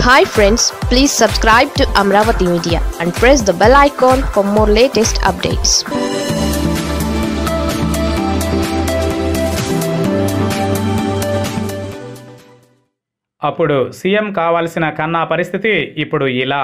hi friends please subscribe to Amaravati media and press the bell icon for more latest updates అప్పుడు CM కావాల్సిన కన్నా పరిస్థితి ఇప్పుడు ఇలా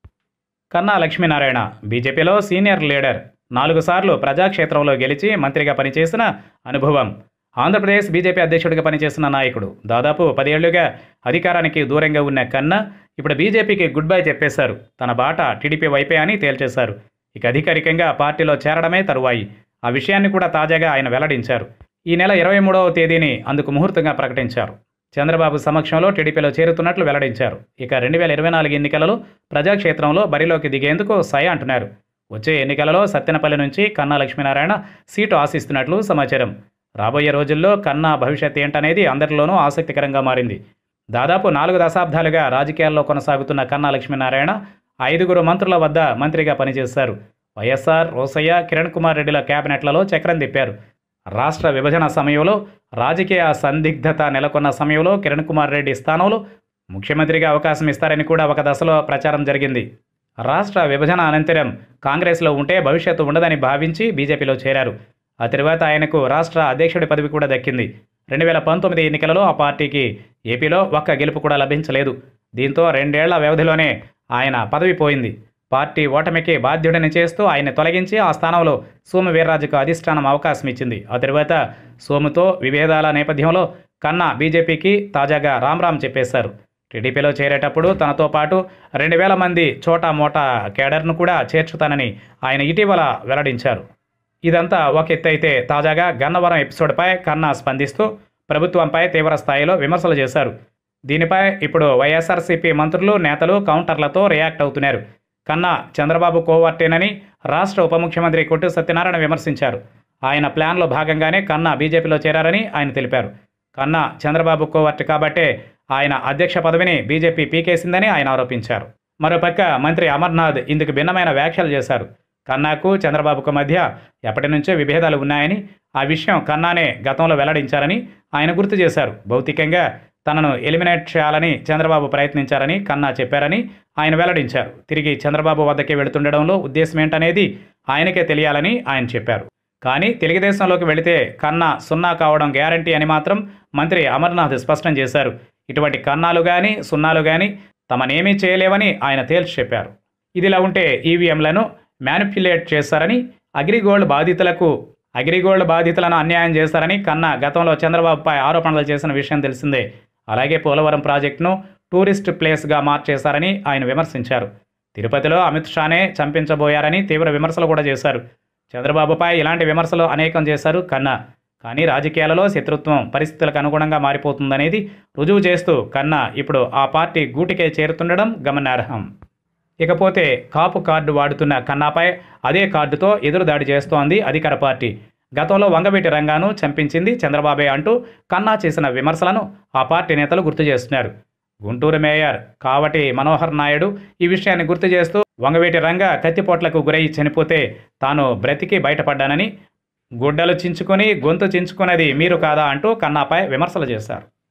కన్నా లక్ష్మీనారాయణ బీజేపీలో సీనియర్ లీడర్ నాలుగు సార్లు ప్రజాక్షేత్రంలో గెలిచి మంత్రిగా పనిచేసిన అనుభవం ఆంధ్రప్రదేశ్ బీజేపీ అధ్యక్షుడిగా పనిచేసిన నాయకుడు దాదాపు పదేళ్లుగా అధికారానికి దూరంగా ఉన్న కన్నా ఇప్పుడు బీజేపీకి గుడ్ బై చెప్పేశారు తన బాట టీడీపీ వైపే అని తేల్చేశారు ఇక అధికారికంగా పార్టీలో చేరడమే తరువాయి ఆ విషయాన్ని కూడా తాజాగా ఆయన వెల్లడించారు ఈ నెల ఇరవై మూడవ తేదీని అందుకు ముహూర్తంగా ప్రకటించారు చంద్రబాబు సమక్షంలో టీడీపీలో చేరుతున్నట్లు వెల్లడించారు ఇక రెండు వేల ఇరవై నాలుగు ఎన్నికలలో ప్రజాక్షేత్రంలో బరిలోకి దిగేందుకు సై అంటున్నారు వచ్చే ఎన్నికలలో సత్తెనపల్లి నుంచి కన్నా లక్ష్మీనారాయణ సీటు ఆశిస్తున్నట్లు సమాచారం రాబోయే రోజుల్లో కన్నా భవిష్యత్ ఏంటనేది అందరిలోనూ ఆసక్తికరంగా మారింది దాదాపు నాలుగు దశాబ్దాలుగా రాజకీయాల్లో కొనసాగుతున్న కన్నా లక్ష్మీనారాయణ ఐదుగురు మంత్రుల వద్ద మంత్రిగా పనిచేశారు వైఎస్ఆర్ రోసయ్య కిరణ్ కుమార్ రెడ్డిల కేబినెట్లలో చక్రం తిప్పారు రాష్ట్ర విభజన సమయంలో రాజకీయ సందిగ్ధత నెలకొన్న సమయంలో కిరణ్ కుమార్ రెడ్డి స్థానంలో ముఖ్యమంత్రిగా అవకాశం ఇస్తారని కూడా ఒక దశలో ప్రచారం జరిగింది రాష్ట్ర విభజన అనంతరం కాంగ్రెస్లో ఉంటే భవిష్యత్తు ఉండదని భావించి బీజేపీలో చేరారు ఆ తర్వాత ఆయనకు రాష్ట్ర అధ్యక్షుడి పదవి కూడా దక్కింది రెండు వేల పంతొమ్మిది ఎన్నికలలో ఆ పార్టీకి ఏపీలో ఒక్క గెలుపు కూడా లభించలేదు దీంతో రెండేళ్ల వ్యవధిలోనే ఆయన పదవి పోయింది పార్టీ ఓటమికి బాధ్యుడిని చేస్తూ ఆయన తొలగించి ఆ స్థానంలో సోము వీర్రాజుకు అధిష్టానం అవకాశం ఇచ్చింది ఆ తర్వాత సోముతో విభేదాల నేపథ్యంలో కన్నా బీజేపీకి తాజాగా రామ్రామ్ చెప్పేశారు టీడీపీలో చేరేటప్పుడు తనతో పాటు రెండు వేల మంది చోటా మోటా కేడర్ను కూడా చేర్చుతానని ఆయన ఇటీవల వెల్లడించారు ఇదంతా ఒక ఎత్తు అయితే తాజాగా గన్నవరం ఎపిసోడ్పై కన్నా స్పందిస్తూ ప్రభుత్వంపై తీవ్ర స్థాయిలో విమర్శలు చేశారు దీనిపై ఇప్పుడు వైఎస్ఆర్సీపీ మంత్రులు నేతలు కౌంటర్లతో రియాక్ట్ అవుతున్నారు కన్నా చంద్రబాబు కోవర్టేనని రాష్ట్ర ఉప ముఖ్యమంత్రి కొట్టు సత్యనారాయణ విమర్శించారు ఆయన ప్లాన్లో భాగంగానే కన్నా బీజేపీలో చేరారని ఆయన తెలిపారు కన్నా చంద్రబాబు కోవర్ట్ కాబట్టే ఆయన అధ్యక్ష పదవిని బీజేపీ పీకేసిందని ఆయన ఆరోపించారు మరోపక్క మంత్రి అమర్నాథ్ ఇందుకు భిన్నమైన వ్యాఖ్యలు చేశారు కన్నాకు చంద్రబాబుకు మధ్య ఎప్పటి నుంచో విభేదాలు ఉన్నాయని ఆ విషయం కన్నానే గతంలో వెల్లడించారని ఆయన గుర్తు చేశారు భౌతికంగా తనను ఎలిమినేట్ చేయాలని చంద్రబాబు ప్రయత్నించారని కన్నా చెప్పారని ఆయన వెల్లడించారు తిరిగి చంద్రబాబు వద్దకే వెళుతుండడంలో ఉద్దేశం ఏంటనేది ఆయనకే తెలియాలని ఆయన చెప్పారు కానీ తెలుగుదేశంలోకి వెళితే కన్నా సున్నా కావడం గ్యారంటీ అని మాత్రం మంత్రి అమర్నాథ్ స్పష్టం చేశారు ఇటువంటి కన్నాలు కానీ సున్నాలు కానీ తమనేమీ చేయలేవని ఆయన తేల్చి చెప్పారు ఇదిలా ఉంటే ఈవీఎంలను మ్యానిపులేట్ చేశారని అగ్రిగోల్డ్ బాధితులకు అగ్రిగోల్డ్ బాధితులను అన్యాయం చేశారని కన్నా గతంలో చంద్రబాబుపై ఆరోపణలు చేసిన విషయం తెలిసిందే అలాగే పోలవరం ప్రాజెక్టును టూరిస్ట్ ప్లేస్గా మార్చేశారని ఆయన విమర్శించారు తిరుపతిలో అమిత్ షానే చంపించబోయారని తీవ్ర విమర్శలు కూడా చేశారు చంద్రబాబుపై ఇలాంటి విమర్శలు అనేకం చేశారు కన్నా కానీ రాజకీయాలలో శత్రుత్వం పరిస్థితులకు అనుగుణంగా మారిపోతుందనేది రుజువు చేస్తూ కన్నా ఇప్పుడు ఆ పార్టీ గూటికే చేరుతుండడం గమనార్హం ఇకపోతే కాపు కార్డు వాడుతున్న కన్నాపై అదే కార్డుతో ఎదురుదాడి చేస్తోంది అధికార పార్టీ గతంలో వంగవీటి రంగాను చంపించింది చంద్రబాబే అంటూ కన్నా చేసిన విమర్శలను ఆ పార్టీ నేతలు గుర్తు చేస్తున్నారు గుంటూరు మేయర్ కావటి మనోహర్ నాయుడు ఈ విషయాన్ని గుర్తు చేస్తూ వంగవీటి రంగ కత్తిపోట్లకు గురై చనిపోతే తాను బ్రతికి బయటపడ్డానని గుడ్డలు చించుకొని గొంతు చించుకున్నది మీరు కాదా అంటూ కన్నాపై విమర్శలు చేశారు